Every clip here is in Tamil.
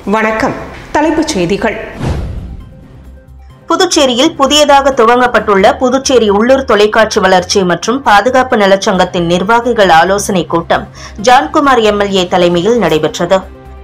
வணக்கம் தலைப்புச் செய்திகள் புதுச்சேரியில் புதியதாக துவங்கப்பட்டுள்ள புதுச்சேரி உள்ளூர் தொலைக்காட்சி வளர்ச்சி மற்றும் பாதுகாப்பு நலச்சங்கத்தின் நிர்வாகிகள் ஆலோசனைக் கூட்டம் ஜான்குமார் எம்எல்ஏ தலைமையில் நடைபெற்றது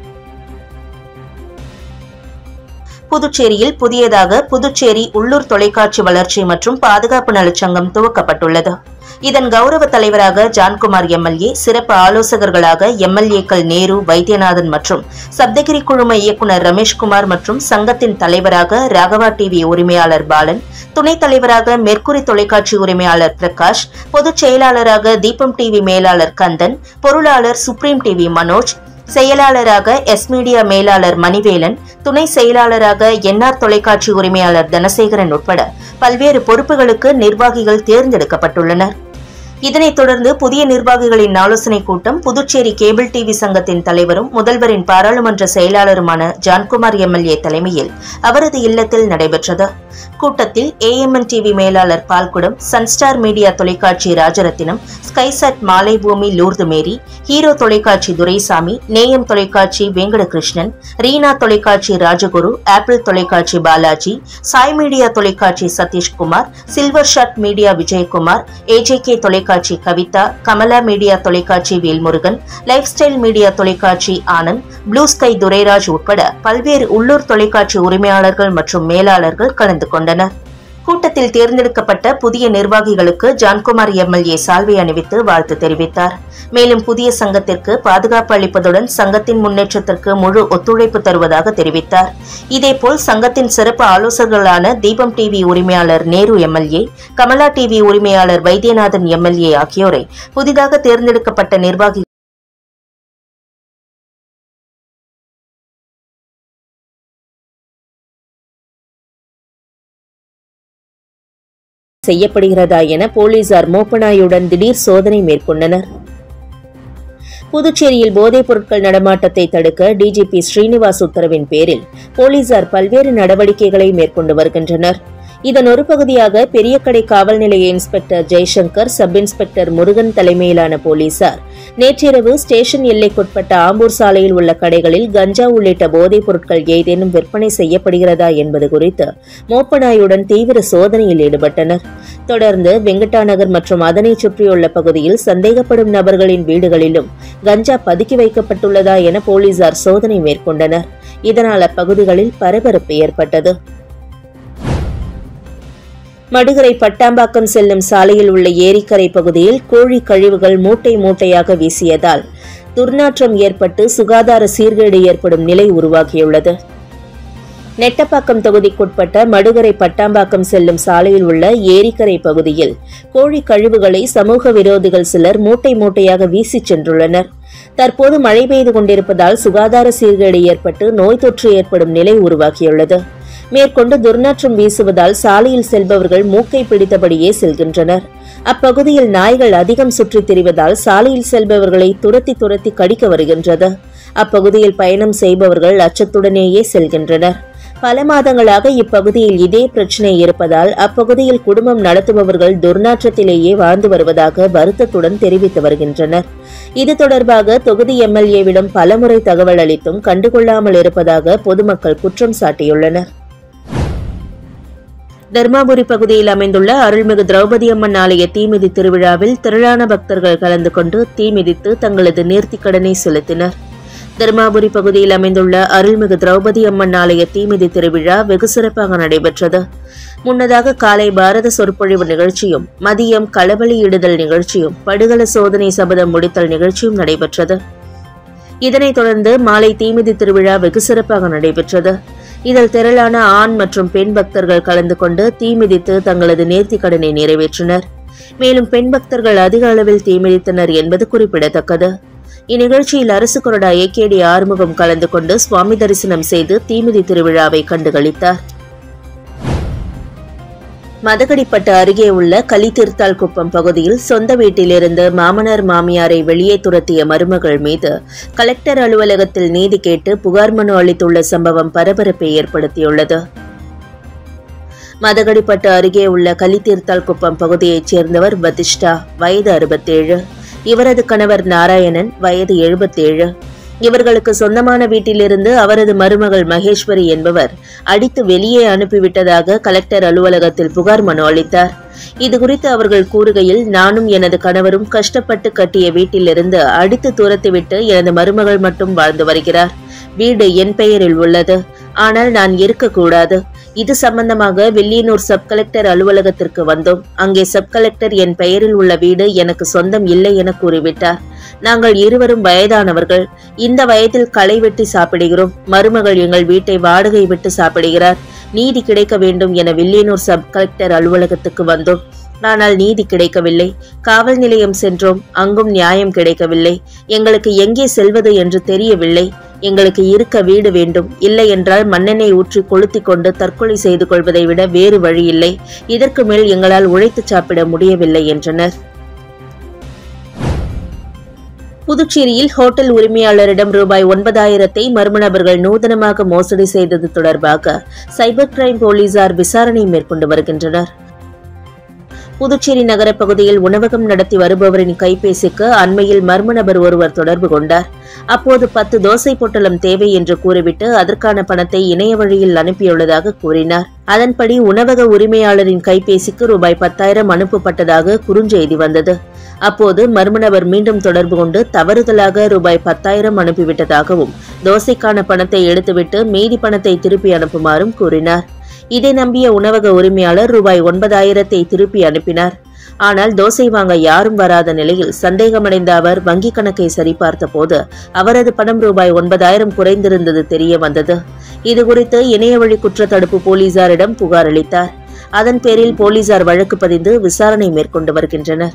புதுச்சேரியில் புதியதாக புதுச்சேரி உள்ளூர் தொலைக்காட்சி வளர்ச்சி மற்றும் பாதுகாப்பு நலச்சங்கம் துவக்கப்பட்டுள்ளது இதன் கௌரவ தலைவராக ஜான்குமார் எம்எல்ஏ சிறப்பு ஆலோசகர்களாக எம்எல்ஏக்கள் நேரு வைத்தியநாதன் மற்றும் சப்தகிரி குழும இயக்குநர் ரமேஷ்குமார் மற்றும் சங்கத்தின் தலைவராக ராகவா டிவி உரிமையாளர் பாலன் துணைத் தலைவராக மெர்க்குரி தொலைக்காட்சி உரிமையாளர் பிரகாஷ் பொதுச் செயலாளராக தீபம் டிவி மேலாளர் கந்தன் பொருளாளர் சுப்ரீம் டிவி மனோஜ் செயலாளராக எஸ் மீடியா மேலாளர் மணிவேலன் துணை செயலாளராக என்ஆர் தொலைக்காட்சி உரிமையாளர் தனசேகரன் உட்பட பல்வேறு பொறுப்புகளுக்கு நிர்வாகிகள் தேர்ந்தெடுக்கப்பட்டுள்ளனர் இதனைத் தொடர்ந்து புதிய நிர்வாகிகளின் ஆலோசனைக் கூட்டம் புதுச்சேரி கேபிள் டிவி சங்கத்தின் தலைவரும் முதல்வரின் பாராளுமன்ற செயலாளருமான ஜான்குமார் எம்எல்ஏ தலைமையில் அவரது இல்லத்தில் நடைபெற்றது கூட்டத்தில் ஏஎம்என் டிவி மேலாளர் பால்குடம் சன்ஸ்டார் மீடியா தொலைக்காட்சி ராஜரத்தினம் ஸ்கைசட் மாலைபூமி லூர்து மேரி ஹீரோ தொலைக்காட்சி துரைசாமி நேயம் தொலைக்காட்சி வெங்கடகிருஷ்ணன் ரீனா தொலைக்காட்சி ராஜகுரு ஆப்பிள் தொலைக்காட்சி பாலாஜி சாய் மீடியா தொலைக்காட்சி Sathishkumar silver shot media Vijayakumar AJK தொலைக்காட்சி கவிதா கமலா மீடியா தொலைக்காட்சி வேல்முருகன் லைஃப் ஸ்டைல் மீடியா தொலைக்காட்சி ஆனந்த் ப்ளூ ஸ்கை துரைராஜ் உட்பட பல்வேறு உள்ளூர் தொலைக்காட்சி உரிமையாளர்கள் மற்றும் மேலாளர்கள் கலந்து கொண்டனர் கூட்டத்தில் தேர்ந்தெடுக்கப்பட்ட புதிய நிர்வாகிகளுக்கு ஜான்குமார் எம்எல்ஏ சால்வை அணிவித்து வாழ்த்து தெரிவித்தார் மேலும் புதிய சங்கத்திற்கு பாதுகாப்பு அளிப்பதுடன் சங்கத்தின் முன்னேற்றத்திற்கு முழு ஒத்துழைப்பு தருவதாக தெரிவித்தார் இதேபோல் சங்கத்தின் சிறப்பு ஆலோசகர்களான தீபம் டிவி உரிமையாளர் நேரு எம்எல்ஏ கமலா டிவி உரிமையாளர் வைத்தியநாதன் எம்எல்ஏ ஆகியோரை புதிதாக தேர்ந்தெடுக்கப்பட்ட நிர்வாகி செய்யப்படுகிறதா என போலீசார் மோப்பனாயுடன் திடீர் சோதனை மேற்கொண்டனர் புதுச்சேரியில் போதைப் பொருட்கள் நடமாட்டத்தை தடுக்க டிஜிபி ஸ்ரீனிவாஸ் உத்தரவின் பேரில் போலீசார் பல்வேறு நடவடிக்கைகளை மேற்கொண்டு வருகின்றனர் இதன் ஒரு பகுதியாக பெரியக்கடை காவல் நிலைய inspector Jaishankar sub inspector Murugan தலைமையிலான போலீசார் நேற்றிரவு ஸ்டேஷன் எல்லைக்குட்பட்ட ஆம்பூர் சாலையில் உள்ள கடைகளில் கஞ்சா உள்ளிட்ட போதைப் பொருட்கள் ஏதேனும் விற்பனை செய்யப்படுகிறதா என்பது குறித்து மோப்பனாயுடன் தீவிர சோதனையில் ஈடுபட்டனர் தொடர்ந்து வெங்கட்டாநகர் மற்றும் அதனை சுற்றியுள்ள பகுதியில் சந்தேகப்படும் நபர்களின் வீடுகளிலும் கஞ்சா பதுக்கி வைக்கப்பட்டுள்ளதா என போலீசார் சோதனை மேற்கொண்டனர் இதனால் அப்பகுதிகளில் பரபரப்பு ஏற்பட்டது மடுகரை பட்டாம்பாக்கம் செல்லும் சாலையில் உள்ள ஏரிக்கரை பகுதியில் கோழி கழிவுகள் மூட்டை மூட்டையாக வீசியதால் துர்நாற்றம் ஏற்பட்டு சுகாதார சீர்கேடு ஏற்படும் நிலை உருவாகியுள்ளது நெட்டப்பாக்கம் தொகுதிக்குட்பட்ட மடுகரை பட்டாம்பாக்கம் செல்லும் சாலையில் உள்ள ஏரிக்கரை பகுதியில் கோழி கழிவுகளை சமூக விரோதிகள் சிலர் மூட்டை மூட்டையாக வீசிச் சென்றுள்ளனர் தற்போது மழை பெய்து கொண்டிருப்பதால் சுகாதார சீர்கேடு ஏற்பட்டு நோய் தொற்று ஏற்படும் நிலை உருவாகியுள்ளது மேற்கொண்டு துர்நாற்றம் வீசுவதால் சாலையில் செல்பவர்கள் மூக்கை பிடித்தபடியே செல்கின்றனர் அப்பகுதியில் நாய்கள் அதிகம் சுற்றித் திரிவதால் சாலையில் செல்பவர்களை துரத்தி துரத்தி கடிக்க வருகின்றது அப்பகுதியில் பயணம் செய்பவர்கள் அச்சத்துடனேயே செல்கின்றனர் பல மாதங்களாக இப்பகுதியில் இதே பிரச்சினை இருப்பதால் அப்பகுதியில் குடும்பம் நடத்துபவர்கள் துர்நாற்றத்திலேயே வாழ்ந்து வருவதாக வருத்தத்துடன் தெரிவித்து வருகின்றனர் இது தொடர்பாக தொகுதி எம்எல்ஏவிடம் பலமுறை தகவல் அளித்தும் கண்டுகொள்ளாமல் இருப்பதாக பொதுமக்கள் குற்றம் சாட்டியுள்ளனர் தர்மாபுரி பகுதியில் அமைந்துள்ள அருள்மிகு திரௌபதி அம்மன் ஆலய தீமிதி திருவிழாவில் திரளான பக்தர்கள் கலந்து கொண்டு தீமிதித்து தங்களது நேர்த்திக் கடனை செலுத்தினர் தர்மாபுரி பகுதியில் அமைந்துள்ள அருள்மிகு திரௌபதி அம்மன் ஆலய தீமிதி திருவிழா வெகு சிறப்பாக நடைபெற்றது முன்னதாக காலை பாரத சொற்பொழிவு நிகழ்ச்சியும் மதியம் களபலியிடுதல் நிகழ்ச்சியும் படுகள சோதனை சபதம் முடித்தல் நிகழ்ச்சியும் நடைபெற்றது இதனைத் தொடர்ந்து மாலை தீமிதி திருவிழா வெகு சிறப்பாக நடைபெற்றது இதில் திரளான ஆண் மற்றும் பெண் பக்தர்கள் கலந்து கொண்டு தீ மிதித்து தங்களது நேர்த்திக் கடனை நிறைவேற்றினர் மேலும் பெண் பக்தர்கள் அதிக அளவில் தீ மிதித்தனர் என்பது குறிப்பிடத்தக்கது இந்நிகழ்ச்சியில் அரசு கொறடா ஏகேடி ஆறுமுகம் கலந்து கொண்டு சுவாமி தரிசனம் செய்து தீமிதி திருவிழாவை கண்டுகளித்தார் மதகடிப்பட்டு அருகே உள்ள கலித்தீர்த்தால் குப்பம் பகுதியில் சொந்த வீட்டிலிருந்து மாமனார் மாமியாரை வெளியே துரத்திய மருமகள் மீது கலெக்டர் அலுவலகத்தில் நீதி கேட்டு புகார் மனு அளித்துள்ள சம்பவம் பரபரப்பை ஏற்படுத்தியுள்ளது மதகடிப்பட்டு அருகே உள்ள கலித்தீர்த்தால் குப்பம் பகுதியைச் சேர்ந்தவர் வதிஷ்டா வயது அறுபத்தேழு இவரது கணவர் நாராயணன் வயது எழுபத்தேழு இவர்களுக்கு சொந்தமான வீட்டிலிருந்து அவரது மருமகள் மகேஸ்வரி என்பவர் அடித்து வெளியே அனுப்பிவிட்டதாக கலெக்டர் அலுவலகத்தில் புகார் மனு அளித்தார் இதுகுறித்து அவர்கள் கூறுகையில் நானும் எனது கணவரும் கஷ்டப்பட்டு கட்டிய வீட்டிலிருந்து அடித்து துரத்திவிட்டு எனது மருமகள் மட்டும் வாழ்ந்து வருகிறார் வீடு என் பெயரில் உள்ளது ஆனால் நான் இருக்கக்கூடாது இது சம்பந்தமாக வில்லியனூர் சப் கலெக்டர் அலுவலகத்திற்கு வந்தோம் அங்கே சப் கலெக்டர் என் பெயரில் உள்ள வீடு எனக்கு சொந்தம் இல்லை என கூறிவிட்டார் நாங்கள் இருவரும் வயதானவர்கள் இந்த வயதில் களை வெட்டி சாப்பிடுகிறோம் மருமகள் எங்கள் வீட்டை வாடகை விட்டு சாப்பிடுகிறார் நீதி கிடைக்க வேண்டும் என வில்லியனூர் சப் கலெக்டர் அலுவலகத்துக்கு வந்தோம் ஆனால் நீதி கிடைக்கவில்லை காவல் நிலையம் சென்றோம் அங்கும் நியாயம் கிடைக்கவில்லை எங்களுக்கு எங்கே செல்வது என்று தெரியவில்லை எங்களுக்கு இருக்க வீடு வேண்டும் இல்லை என்றால் மண்ணெண்ணெய் ஊற்றி கொளுத்திக் கொண்டு தற்கொலை செய்து கொள்வதை விட வேறு வழி இல்லை இதற்கு மேல் எங்களால் உழைத்து சாப்பிட முடியவில்லை என்றனர் புதுச்சேரியில் ஹோட்டல் உரிமையாளரிடம் ரூபாய் ஒன்பதாயிரத்தை மர்ம நபர்கள் நூதனமாக மோசடி செய்தது தொடர்பாக சைபர் கிரைம் போலீசார் விசாரணை மேற்கொண்டு வருகின்றனர் புதுச்சேரி நகர பகுதியில் உணவகம் நடத்தி வருபவரின் கைபேசிக்கு அண்மையில் மர்ம நபர் ஒருவர் தொடர்பு கொண்டார் அப்போது பத்து தோசை பொட்டலம் தேவை என்று கூறிவிட்டு அதற்கான பணத்தை இணைய வழியில் அனுப்பியுள்ளதாக கூறினார் அதன்படி உணவக உரிமையாளரின் கைபேசிக்கு ரூபாய் பத்தாயிரம் அனுப்பப்பட்டதாக குறுஞ்செய்தி வந்தது அப்போது மர்ம நபர் மீண்டும் தொடர்பு கொண்டு தவறுதலாக ரூபாய் பத்தாயிரம் அனுப்பிவிட்டதாகவும் தோசைக்கான பணத்தை எடுத்துவிட்டு மீதி பணத்தை திருப்பி அனுப்புமாறும் கூறினார் இதை நம்பிய உணவக உரிமையாளர் ரூபாய் ஒன்பதாயிரத்தை திருப்பி அனுப்பினார் ஆனால் தோசை வாங்க யாரும் வராத நிலையில் சந்தேகமடைந்த அவர் வங்கிக் கணக்கை சரிபார்த்த போது அவரது பணம் ரூபாய் ஒன்பதாயிரம் குறைந்திருந்தது தெரிய வந்தது இதுகுறித்து இணையவழி குற்றத்தடுப்பு போலீசாரிடம் புகார் அளித்தார் அதன் பேரில் போலீசார் வழக்கு பதிந்து விசாரணை மேற்கொண்டு வருகின்றனர்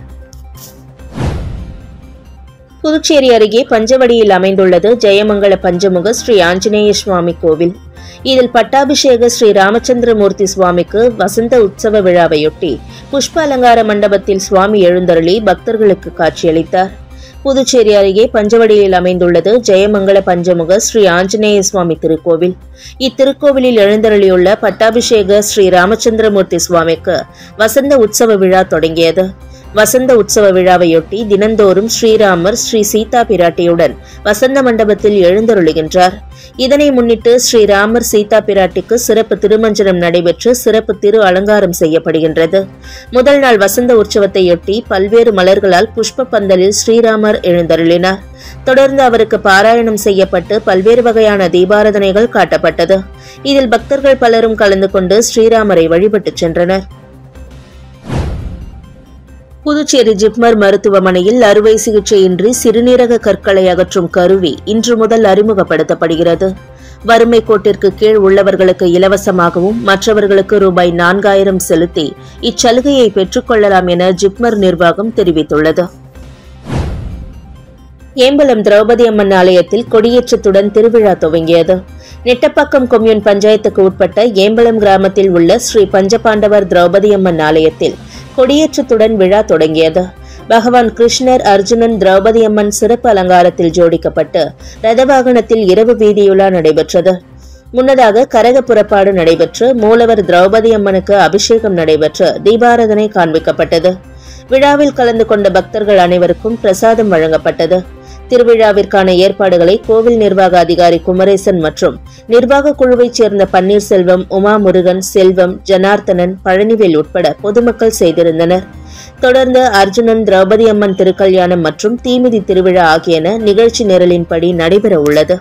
புதுச்சேரி அருகே பஞ்சவடியில் அமைந்துள்ளது ஜெயமங்கல பஞ்சமுக ஸ்ரீ ஆஞ்சநேய சுவாமி கோவில் இதில் பட்டாபிஷேக ஸ்ரீ ராமச்சந்திரமூர்த்தி சுவாமிக்கு வசந்த உற்சவ விழாவையொட்டி புஷ்ப அலங்கார மண்டபத்தில் சுவாமி எழுந்தருளி பக்தர்களுக்கு காட்சியளித்தார் புதுச்சேரி அருகே பஞ்சவடியில் அமைந்துள்ளது ஜெயமங்கல பஞ்சமுக ஸ்ரீ ஆஞ்சநேய சுவாமி திருக்கோவில் இத்திருக்கோவிலில் எழுந்தருளியுள்ள பட்டாபிஷேக ஸ்ரீ ராமச்சந்திரமூர்த்தி சுவாமிக்கு வசந்த உற்சவ விழா தொடங்கியது வசந்த உற்சவ விழாவையொட்டி தினந்தோறும் ஸ்ரீராமர் ஸ்ரீ சீதா பிராட்டியுடன் வசந்த மண்டபத்தில் எழுந்தருளுகின்றார் இதனை முன்னிட்டு ஸ்ரீராமர் சீதா பிராட்டிக்கு சிறப்பு திருமஞ்சனம் நடைபெற்று சிறப்பு திரு அலங்காரம் செய்யப்படுகின்றது முதல் நாள் வசந்த உற்சவத்தையொட்டி பல்வேறு மலர்களால் புஷ்ப பந்தலில் ஸ்ரீராமர் எழுந்தருளினார் தொடர்ந்து அவருக்கு பாராயணம் செய்யப்பட்டு பல்வேறு வகையான தீபாராதனைகள் காட்டப்பட்டது இதில் பக்தர்கள் பலரும் கலந்து கொண்டு ஸ்ரீராமரை வழிபட்டுச் சென்றனர் புதுச்சேரி ஜிப்மர் மருத்துவமனையில் அறுவை சிகிச்சையின்றி சிறுநீரக கற்களை அகற்றும் கருவி இன்று முதல் அறிமுகப்படுத்தப்படுகிறது வறுமை கோட்டிற்கு கீழ் உள்ளவர்களுக்கு இலவசமாகவும் மற்றவர்களுக்கு ரூபாய் நான்காயிரம் செலுத்தி இச்சலுகையை பெற்றுக்கொள்ளலாம் என ஜிப்மர் நிர்வாகம் தெரிவித்துள்ளது ஏம்பலம் திரௌபதி அம்மன் ஆலயத்தில் கொடியேற்றத்துடன் திருவிழா துவங்கியது நெட்டப்பாக்கம் கொம்யூன் பஞ்சாயத்துக்கு உட்பட்ட ஏம்பலம் கிராமத்தில் உள்ள ஸ்ரீ பஞ்சபாண்டவர் திரௌபதி அம்மன் ஆலயத்தில் கொடியேற்றத்துடன் விழா தொடங்கியது பகவான் கிருஷ்ணர் அர்ஜுனன் திரௌபதி அம்மன் சிறப்பு அலங்காரத்தில் ஜோடிக்கப்பட்டு ரதவாகனத்தில் இரவு வீதியுலா நடைபெற்றது முன்னதாக கரக புறப்பாடு நடைபெற்று மூலவர் திரௌபதி அம்மனுக்கு அபிஷேகம் நடைபெற்று தீபாராதனை காண்பிக்கப்பட்டது விழாவில் கலந்து கொண்ட பக்தர்கள் அனைவருக்கும் பிரசாதம் வழங்கப்பட்டது திருவிழாவிற்கான ஏற்பாடுகளை கோவில் நிர்வாக அதிகாரி குமரேசன் மற்றும் நிர்வாக குழுவைச் சேர்ந்த பன்னீர்செல்வம் உமா முருகன் செல்வம் ஜனார்த்தனன் பழனிவேல் உட்பட பொதுமக்கள் செய்திருந்தனர் தொடர்ந்து அர்ஜுனன் திரௌபதி அம்மன் திருக்கல்யாணம் மற்றும் தீமிதி திருவிழா ஆகியன நிகழ்ச்சி நிரலின்படி நடைபெற உள்ளது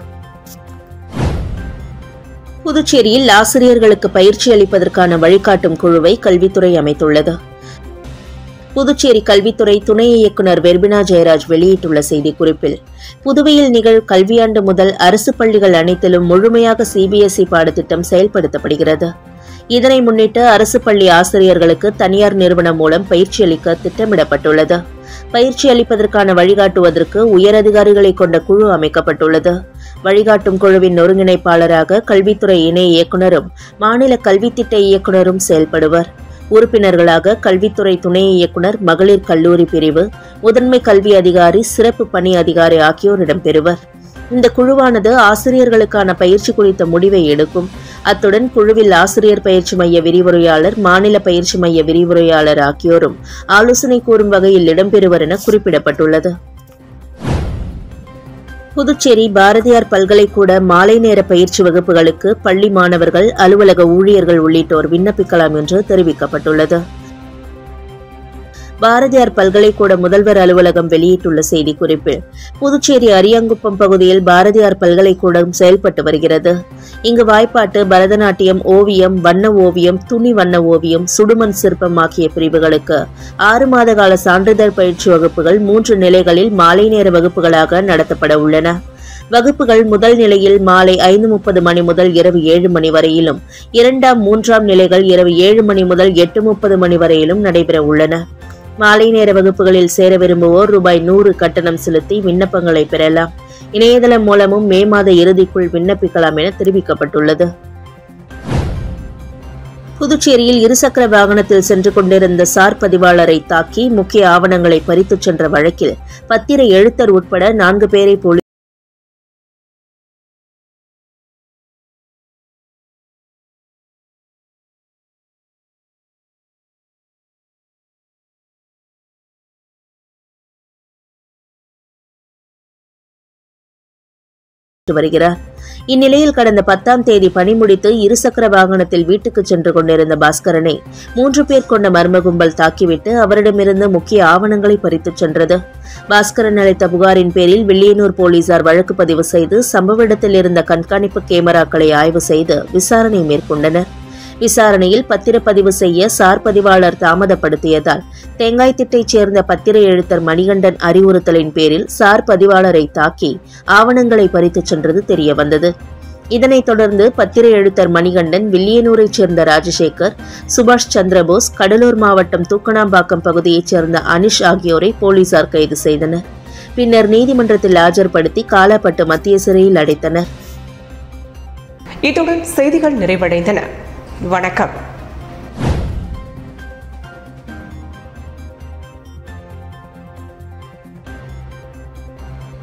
புதுச்சேரியில் ஆசிரியர்களுக்கு பயிற்சி அளிப்பதற்கான வழிகாட்டும் குழுவை கல்வித்துறை அமைத்துள்ளது புதுச்சேரி கல்வித்துறை துணை இயக்குநர் வெர்பினா ஜெயராஜ் வெளியிட்டுள்ள செய்திக்குறிப்பில் புதுவையில் நிகழ் கல்வியாண்டு முதல் அரசு பள்ளிகள் அனைத்திலும் முழுமையாக சிபிஎஸ்இ பாடத்திட்டம் செயல்படுத்தப்படுகிறது இதனை முன்னிட்டு அரசு பள்ளி ஆசிரியர்களுக்கு தனியார் நிறுவனம் மூலம் பயிற்சி அளிக்க திட்டமிடப்பட்டுள்ளது பயிற்சி அளிப்பதற்கான வழிகாட்டுவதற்கு உயரதிகாரிகளை கொண்ட குழு அமைக்கப்பட்டுள்ளது வழிகாட்டும் குழுவின் ஒருங்கிணைப்பாளராக கல்வித்துறை இணை இயக்குனரும் மாநில கல்வித்திட்ட இயக்குனரும் செயல்படுவர் உறுப்பினர்களாக கல்வித்துறை துணை இயக்குனர் மகளிர் கல்லூரி பிரிவு முதன்மை கல்வி அதிகாரி சிறப்பு பணி அதிகாரி ஆகியோர் இடம்பெறுவர் இந்த குழுவானது ஆசிரியர்களுக்கான பயிற்சி குறித்த முடிவை எடுக்கும் அத்துடன் குழுவில் ஆசிரியர் பயிற்சி மைய விரிவுரையாளர் மாநில பயிற்சி மைய விரிவுரையாளர் ஆகியோரும் ஆலோசனை கூறும் வகையில் இடம்பெறுவர் என குறிப்பிடப்பட்டுள்ளது புதுச்சேரி பாரதியார் பல்கலைக்கூட மாலை நேர பயிற்சி வகுப்புகளுக்கு பள்ளி மாணவர்கள் அலுவலக ஊழியர்கள் உள்ளிட்டோர் விண்ணப்பிக்கலாம் என்று தெரிவிக்கப்பட்டுள்ளது பாரதியார் பல்கலைக்கூட முதல்வர் அலுவலகம் வெளியிட்டுள்ள செய்திக்குறிப்பில் புதுச்சேரி அரியாங்குப்பம் பகுதியில் பாரதியார் பல்கலைக்கூடம் செயல்பட்டு வருகிறது இங்கு வாய்ப்பாட்டு பரதநாட்டியம் ஓவியம் வண்ண ஓவியம் துணி வண்ண ஓவியம் சுடுமண் சிற்பம் ஆகிய பிரிவுகளுக்கு ஆறு மாத கால சான்றிதழ் பயிற்சி வகுப்புகள் மூன்று நிலைகளில் மாலை நேர வகுப்புகளாக நடத்தப்பட உள்ளன வகுப்புகள் முதல் நிலையில் மாலை ஐந்து முப்பது மணி முதல் இரவு ஏழு மணி வரையிலும் இரண்டாம் மூன்றாம் நிலைகள் இரவு ஏழு மணி முதல் எட்டு முப்பது மணி வரையிலும் நடைபெற உள்ளன மாலை நேர வகுப்புகளில் சேர விரும்புவோர் ரூபாய் நூறு கட்டணம் செலுத்தி விண்ணப்பங்களை பெறலாம் இணையதளம் மூலமும் மே மாத இறுதிக்குள் விண்ணப்பிக்கலாம் என தெரிவிக்கப்பட்டுள்ளது புதுச்சேரியில் இருசக்கர வாகனத்தில் சென்று கொண்டிருந்த சார் பதிவாளரை தாக்கி முக்கிய ஆவணங்களை பறித்துச் சென்ற வழக்கில் பத்திர எழுத்தர் உட்பட நான்கு பேரை போலீஸ் வருகிறார் இந்நிலையில் கடந்த பத்தாம் தேதி பணி முடித்து இருசக்கர வாகனத்தில் வீட்டுக்கு சென்று கொண்டிருந்த பாஸ்கரனை மூன்று பேர் கொண்ட மர்ம கும்பல் தாக்கிவிட்டு அவரிடமிருந்து முக்கிய ஆவணங்களை பறித்துச் சென்றது பாஸ்கரன் அளித்த புகாரின் பேரில் வில்லியனூர் போலீசார் வழக்கு பதிவு செய்து சம்பவ இடத்தில் இருந்த கண்காணிப்பு கேமராக்களை ஆய்வு செய்து விசாரணை மேற்கொண்டனர் விசாரணையில் பத்திரப்பதிவு செய்ய சார் பதிவாளர் தாமதப்படுத்தியதால் தேங்காய்த்திட்டைச் சேர்ந்த பத்திர எழுத்தர் மணிகண்டன் அறிவுறுத்தலின் பேரில் சார் பதிவாளரை தாக்கி ஆவணங்களை பறித்துச் சென்றது தெரியவந்தது இதனைத் தொடர்ந்து பத்திர எழுத்தர் மணிகண்டன் வில்லியனூரைச் சேர்ந்த ராஜசேகர் சுபாஷ் சந்திரபோஸ் கடலூர் மாவட்டம் தூக்கணாம்பாக்கம் பகுதியைச் சேர்ந்த அனிஷ் ஆகியோரை போலீசார் கைது செய்தனர் பின்னர் நீதிமன்றத்தில் ஆஜர்படுத்தி காலாப்பட்டு மத்திய சிறையில் அடைத்தனர் இத்துடன் செய்திகள் நிறைவடைந்தன வணக்கம்